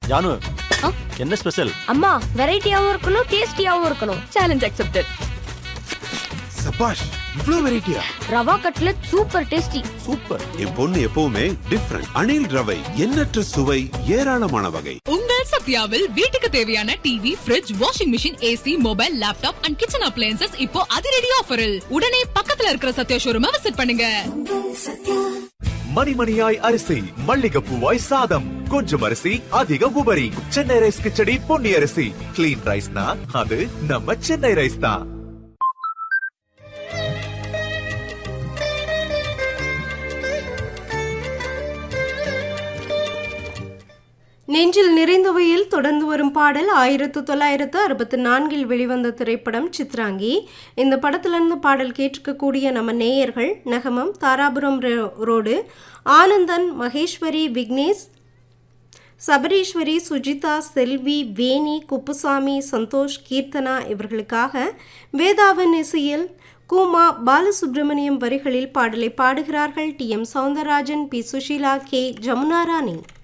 ஜானு ஆ? என்ன ஸ்பெஷல் அம்மா வெரைட்டியாவும் இருக்கணும் டேஸ்டியாவும் இருக்கணும் சேலஞ்ச் அக்செப்டட் சபாஷ் இவ்ளோ வெரைட்டியா rava cutlet super tasty super என் பொண்ணு எப்பவுமே டிஃப்ரெண்ட் அணில் ரவை எண்ணற்ற சுவை ஏராளமான வகை உங்கள் சத்யாவில் வீட்டுக்கு தேவையான TV fridge washing machine AC mobile laptop and kitchen appliances இப்போ அதிரடி ஆஃபரில் உடனே பக்கத்துல இருக்கிற சத்யா ஷோரூமை விசிட் பண்ணுங்க மணிமணியாய் அரிசி மல்லிகைப்பூவாய் சாதம் கொஞ்சம் அரிசி அதிக உபரி சென்னை ரைஸ் கிச்சடி பொன்னி அரிசி கிளீன் ரைஸ்னா அது நம்ம சென்னை ரைஸ் தான் நெஞ்சில் நிறைந்தவையில் தொடர்ந்து வரும் பாடல் ஆயிரத்து தொள்ளாயிரத்து அறுபத்தி நான்கில் வெளிவந்த திரைப்படம் சித்ராங்கி இந்த படத்திலிருந்து பாடல் கேட்டிருக்கக்கூடிய நம்ம நேயர்கள் நகமம் தாராபுரம் ரோ- ரோடு ஆனந்தன் மகேஸ்வரி விக்னேஷ் சபரீஸ்வரி சுஜிதா செல்வி வேணி குப்புசாமி சந்தோஷ் கீர்த்தனா இவர்களுக்காக வேதாவன் இசையில் கூமா பாலசுப்ரமணியம் வரிகளில் பாடலை பாடுகிறார்கள் T M Soundararajan P Susheela K Jamuna ராணி